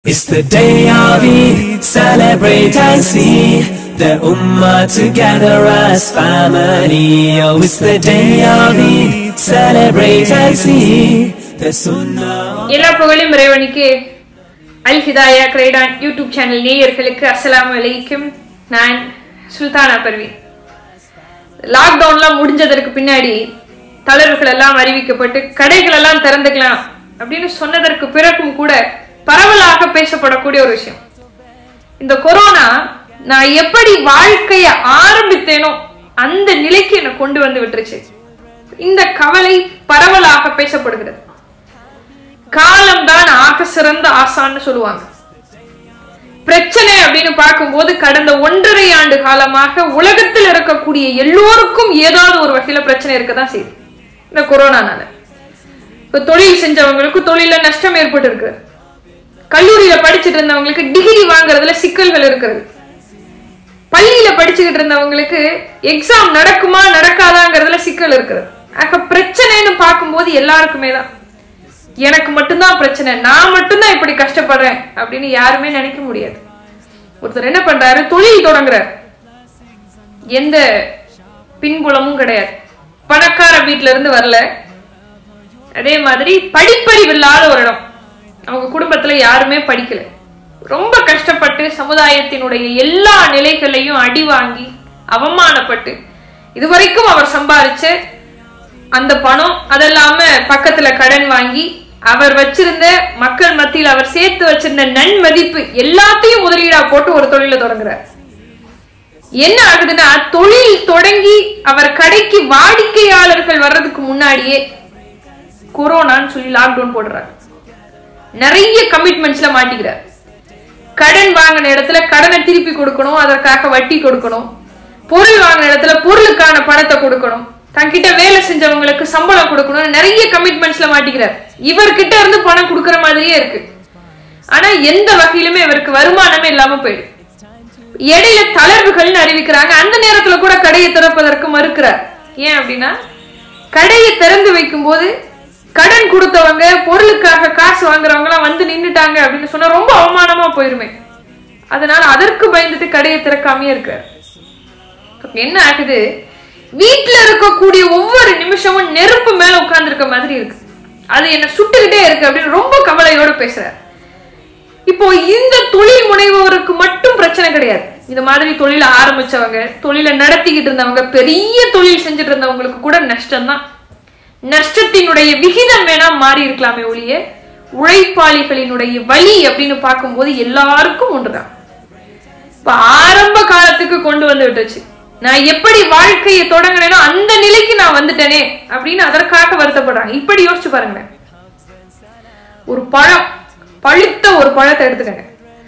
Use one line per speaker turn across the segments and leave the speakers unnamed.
It's the day of Eid, celebrate and see the Ummah together as family. Oh, it's the day of Eid, celebrate and see the Sunnah.
எல்லா புகழும் இறைவனுக்கு Al Hidaya Croydon YouTube channel நேயர்களுக்கு அஸ்ஸலாமு அலைக்கும் நான் சுல்தானா பர்வீன் லாக்டவுன்லாம் முடிஞ்சதற்கு பின்னாடி தளர்வுகள் எல்லாம் அறிவிக்கப்பட்டு கடைகள் எல்லாம் திறந்துக்கலாம் அப்படின்னு சொன்னதற்கு பிறகும் கூட பரவலாக பேசப்படக்கூடிய ஒரு விஷயம் இந்த கொரோனா நான் எப்படி வாழ்க்கைய ஆரம்பித்தேனோ அந்த நிலைக்கு என்னை கொண்டு வந்து விட்டுருச்சு இந்த கவலை பரவலாக பேசப்படுகிறது காலம்தான் ஆக சிறந்த ஆசான்னு சொல்லுவாங்க பிரச்சனை அப்படின்னு பார்க்கும்போது கடந்த ஒன்றரை ஆண்டு காலமாக உலகத்தில் இருக்கக்கூடிய எல்லோருக்கும் ஏதாவது ஒரு வகையில பிரச்சனை இருக்கதான் செய்யுது இந்த கொரோனானால இப்ப தொழில் செஞ்சவங்களுக்கு தொழில நஷ்டம் ஏற்பட்டு இருக்கு கல்லூரியில படிச்சுட்டு இருந்தவங்களுக்கு டிகிரி வாங்குறதுல சிக்கல்கள் இருக்கிறது பள்ளியில படிச்சுக்கிட்டு இருந்தவங்களுக்கு எக்ஸாம் நடக்குமா நடக்காதாங்கிறதுல சிக்கல் இருக்கிறது ஆக பிரச்சனைன்னு பார்க்கும்போது எல்லாருக்குமே தான் எனக்கு மட்டும்தான் பிரச்சனை நான் மட்டும்தான் இப்படி கஷ்டப்படுறேன் அப்படின்னு யாருமே நினைக்க முடியாது ஒருத்தர் என்ன பண்றாரு தொழில் தொடங்குறார் எந்த பின்புலமும் கிடையாது பணக்கார வீட்ல இருந்து வரல அதே மாதிரி படிப்பறிவு இல்லாத ஒரு இடம் அவங்க குடும்பத்துல யாருமே படிக்கல ரொம்ப கஷ்டப்பட்டு சமுதாயத்தினுடைய எல்லா நிலைகளையும் அடி வாங்கி அவமானப்பட்டு இதுவரைக்கும் அவர் சம்பாரிச்ச அந்த பணம் அதெல்லாம பக்கத்துல கடன் வாங்கி அவர் வச்சிருந்த மக்கள் மத்தியில் அவர் சேர்த்து வச்சிருந்த நன்மதிப்பு எல்லாத்தையும் முதலீடா போட்டு ஒரு தொழில தொடங்குறார் என்ன ஆகுதுன்னா தொழில் தொடங்கி அவர் கடைக்கு வாடிக்கையாளர்கள் வர்றதுக்கு முன்னாடியே கொரோனான்னு சொல்லி லாக்டவுன் போடுறாரு நிறைய கமிட்மெண்ட்ஸ்ல மாட்டிக்கிறார் கடன் வாங்கின இடத்துல கடனை திருப்பி கொடுக்கணும் அதற்காக வட்டி கொடுக்கணும் பொருள் வாங்கின இடத்துல பொருளுக்கான பணத்தை கொடுக்கணும் தன்கிட்ட வேலை செஞ்சவங்களுக்கு சம்பளம் கொடுக்கணும் நிறைய கமிட்மெண்ட்ஸ்ல மாட்டிக்கிறார் இவர்கிட்ட இருந்து பணம் கொடுக்கற மாதிரியே இருக்கு ஆனா எந்த வகையிலுமே இவருக்கு வருமானமே இல்லாம போயிடுது இடையில தளர்வுகள்னு அறிவிக்கிறாங்க அந்த நேரத்துல கூட கடையை திறப்பதற்கு மறுக்கிறார் ஏன் அப்படின்னா கடையை திறந்து வைக்கும் போது கடன் கொடுத்தவங்க பொருளுக்காக காசு வாங்குறவங்க எல்லாம் வந்து நின்னுட்டாங்க அப்படின்னு சொன்னா ரொம்ப அவமானமா போயிருமே அதனால அதற்கு பயந்துட்டு கடையை திறக்காமயே இருக்கிறார் இப்ப என்ன ஆகுது வீட்டுல இருக்கக்கூடிய ஒவ்வொரு நிமிஷமும் நெருப்பு மேல உட்கார்ந்து இருக்க மாதிரி இருக்கு அது என்ன சுட்டுக்கிட்டே இருக்கு அப்படின்னு ரொம்ப கவலையோட பேசுறாரு இப்போ இந்த தொழில் முனைவோருக்கு மட்டும் பிரச்சனை கிடையாது இந்த மாதிரி தொழில ஆரம்பிச்சவங்க தொழிலை நடத்திக்கிட்டு இருந்தவங்க பெரிய தொழில் செஞ்சுட்டு இருந்தவங்களுக்கு கூட நஷ்டம்தான் நஷ்டத்தினுடைய விகிதம் வேணா மாறி இருக்கலாமே ஒழிய உழைப்பாளிகளினுடைய வழி அப்படின்னு பார்க்கும்போது எல்லாருக்கும் ஒன்றுதான் இப்ப ஆரம்ப காலத்துக்கு கொண்டு வந்து விட்டுச்சு நான் எப்படி வாழ்க்கையை தொடங்கினேனோ அந்த நிலைக்கு நான் வந்துட்டேனே அப்படின்னு அதற்காக வருத்தப்படுறாங்க இப்படி யோசிச்சு பாருங்களேன் ஒரு பழம் பழுத்த ஒரு பழத்தை எடுத்துக்கங்க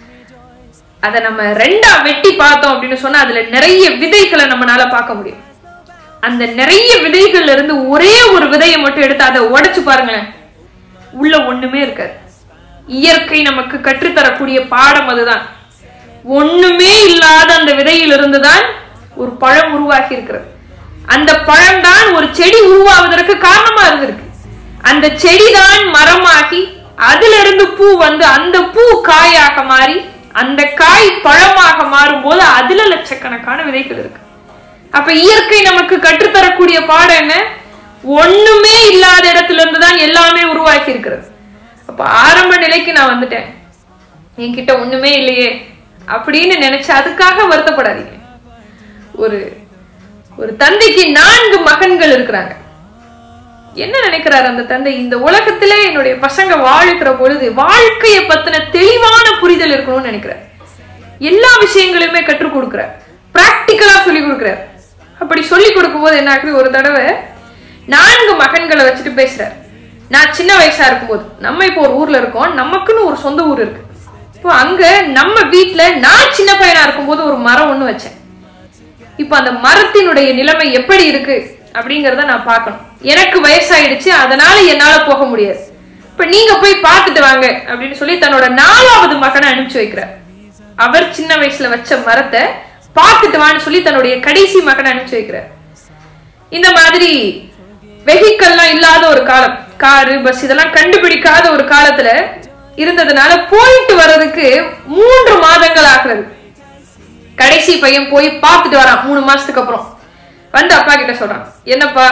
அதை நம்ம ரெண்டா வெட்டி பார்த்தோம் அப்படின்னு சொன்னா அதுல நிறைய விதைகளை நம்மளால பார்க்க முடியும் அந்த நிறைய விதைகள்ல இருந்து ஒரே ஒரு விதையை மட்டும் எடுத்து அதை உடைச்சு பாருங்களேன் உள்ள ஒண்ணுமே இருக்காது இயற்கை நமக்கு கற்றுத்தரக்கூடிய பாடம் அதுதான் ஒண்ணுமே இல்லாத அந்த விதையிலிருந்து தான் ஒரு பழம் உருவாகி இருக்கிறது அந்த பழம் தான் ஒரு செடி உருவாவதற்கு காரணமா இருந்திருக்கு அந்த செடி தான் மரமாகி அதுல இருந்து பூ வந்து அந்த பூ காயாக மாறி அந்த காய் பழமாக மாறும் போது அதுல லட்சக்கணக்கான விதைகள் இருக்கு அப்ப இயற்கை நமக்கு கற்றுத்தரக்கூடிய பாடம் என்ன ஒண்ணுமே இல்லாத இடத்துல இருந்து தான் எல்லாமே உருவாக்கி இருக்கிறது அப்ப ஆரம்ப நிலைக்கு நான் வந்துட்டேன் என்கிட்ட ஒண்ணுமே இல்லையே அப்படின்னு நினைச்சு அதுக்காக வருத்தப்படாதீங்க ஒரு ஒரு தந்தைக்கு நான்கு மகன்கள் இருக்கிறாங்க என்ன நினைக்கிறார் அந்த தந்தை இந்த உலகத்திலே என்னுடைய பசங்க வாழுகிற பொழுது வாழ்க்கையை பத்தின தெளிவான புரிதல் இருக்கணும்னு நினைக்கிறார் எல்லா விஷயங்களையுமே கற்றுக் கொடுக்கிறார் பிராக்டிக்கலா சொல்லி கொடுக்கிறார் அப்படி சொல்லி கொடுக்கும் போது என்ன ஆகுது ஒரு தடவை நான்கு மகன்களை வச்சுட்டு பேசுறார் நான் சின்ன வயசா இருக்கும்போது நம்ம இப்போ ஒரு ஊர்ல இருக்கோம் நமக்குன்னு ஒரு சொந்த ஊர் இருக்கு இப்போ அங்க நம்ம வீட்டுல நான் சின்ன பையனா இருக்கும்போது ஒரு மரம் ஒண்ணு வச்சேன் இப்போ அந்த மரத்தினுடைய நிலைமை எப்படி இருக்கு அப்படிங்கறத நான் பார்க்கணும் எனக்கு வயசாயிடுச்சு அதனால என்னால போக முடியாது இப்ப நீங்க போய் பார்த்துட்டு வாங்க அப்படின்னு சொல்லி தன்னோட நாலாவது மகனை அனுப்பிச்சு வைக்கிறார் அவர் சின்ன வயசுல வச்ச மரத்தை பார்த்துட்டு வான்னு சொல்லி தன்னுடைய கடைசி மகனை அனுப்பிச்சு வைக்கிறார் இந்த மாதிரி வெஹிக்கல்லாம் இல்லாத ஒரு காலம் காரு பஸ் இதெல்லாம் கண்டுபிடிக்காத ஒரு காலத்துல இருந்ததுனால போயிட்டு வர்றதுக்கு மூன்று மாதங்கள் ஆகிறது கடைசி பையன் போய் பார்த்துட்டு வரான் மூணு மாசத்துக்கு அப்புறம் வந்து அப்பா கிட்ட சொல்றான் என்னப்பா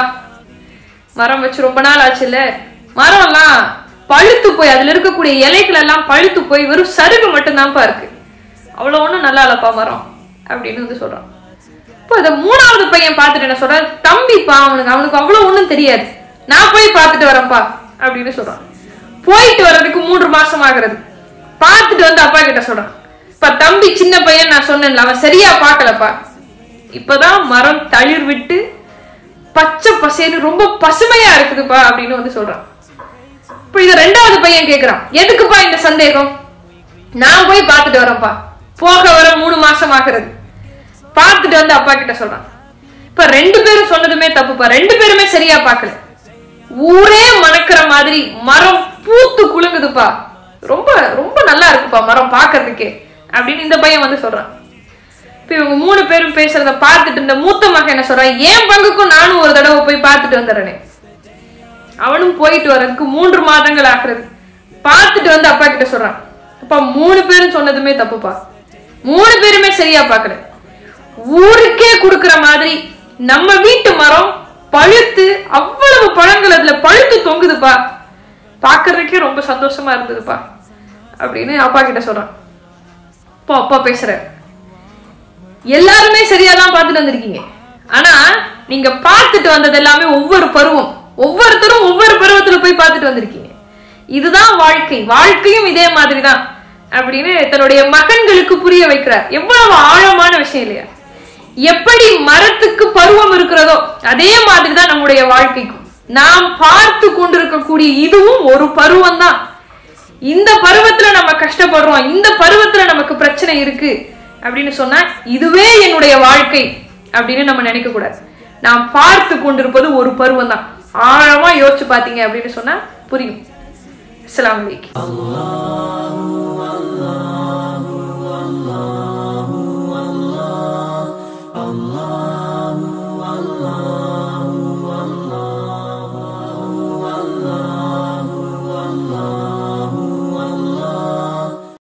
மரம் வச்சு ரொம்ப நாள் ஆச்சுல்ல மரம்லாம் பழுத்து போய் அதுல இருக்கக்கூடிய இலைகள் எல்லாம் பழுத்து போய் வெறும் சருகு மட்டும்தான்ப்பா இருக்கு அவ்வளவு ஒண்ணும் நல்லா இல்லப்பா மரம் அப்படின்னு வந்து சொல்றான் இப்போ இதை மூணாவது பையன் பார்த்துட்டு என்ன சொல்றான் தம்பிப்பா அவனுக்கு அவனுக்கு அவ்வளவு ஒண்ணும் தெரியாது நான் போய் பார்த்துட்டு வரேன்ப்பா அப்படின்னு சொல்றான் போயிட்டு வர்றதுக்கு மூன்று மாசம் ஆகுறது பார்த்துட்டு வந்து அப்பா கிட்ட சொல்றான் இப்ப தம்பி சின்ன பையன் நான் சொன்னேன்ல அவன் சரியா பார்க்கலப்பா இப்பதான் மரம் தளிர் விட்டு பச்சை பசேன்னு ரொம்ப பசுமையா இருக்குதுப்பா அப்படின்னு வந்து சொல்றான் இப்ப இத ரெண்டாவது பையன் கேக்குறான் எதுக்குப்பா இந்த சந்தேகம் நான் போய் பார்த்துட்டு வரேன்ப்பா போக வர மூணு மாசம் ஆகுறது பார்த்துட்டு வந்து அப்பா கிட்ட சொல்றான் இப்ப ரெண்டு பேரும் சொன்னதுமே தப்புப்பா ரெண்டு பேருமே சரியா பார்க்கல ஊரே மணக்கிற மாதிரி மரம் பூத்து குலுங்குதுப்பா ரொம்ப ரொம்ப நல்லா இருக்குப்பா மரம் பார்க்கிறதுக்கே அப்படின்னு இந்த பையன் வந்து சொல்றான் இப்ப இவங்க மூணு பேரும் பேசுறத பார்த்துட்டு இந்த மூத்த மகன் என்ன சொல்றான் என் பங்குக்கும் நானும் ஒரு தடவை போய் பார்த்துட்டு வந்துடுறேனே அவனும் போயிட்டு வர்றதுக்கு மூன்று மாதங்கள் ஆகுறது பார்த்துட்டு வந்து அப்பா கிட்ட சொல்றான் அப்பா மூணு பேரும் சொன்னதுமே தப்புப்பா மூணு பேருமே சரியா பார்க்கல ஊருக்கே கொடுக்கிற மாதிரி நம்ம வீட்டு மரம் பழுத்து அவ்வளவு பழங்கள் அதுல பழுத்து தொங்குதுப்பா பார்க்கறதுக்கே ரொம்ப சந்தோஷமா இருந்ததுப்பா அப்படின்னு அப்பா கிட்ட சொல்றான் இப்போ அப்பா பேசுறாரு எல்லாருமே சரியா தான் பார்த்துட்டு வந்திருக்கீங்க ஆனா நீங்க பார்த்துட்டு வந்தது எல்லாமே ஒவ்வொரு பருவம் ஒவ்வொருத்தரும் ஒவ்வொரு பருவத்துல போய் பார்த்துட்டு வந்திருக்கீங்க இதுதான் வாழ்க்கை வாழ்க்கையும் இதே மாதிரி தான் அப்படின்னு தன்னுடைய மகன்களுக்கு புரிய வைக்கிறார் எவ்வளவு ஆழமான விஷயம் இல்லையா எப்படி மரத்துக்கு பருவம் இருக்கிறதோ அதே மாதிரி தான் நம்முடைய வாழ்க்கைக்கும் நாம் பார்த்து கொண்டிருக்கக்கூடிய இதுவும் ஒரு பருவம் தான் இந்த பருவத்துல நம்ம கஷ்டப்படுறோம் இந்த பருவத்துல நமக்கு பிரச்சனை இருக்கு அப்படின்னு சொன்னா இதுவே என்னுடைய வாழ்க்கை அப்படின்னு நம்ம நினைக்க கூடாது நாம் பார்த்து கொண்டிருப்பது ஒரு பருவம் தான் ஆழமா யோசிச்சு பாத்தீங்க அப்படின்னு சொன்னா புரியும் அஸ்ஸலாமு அலைக்கும்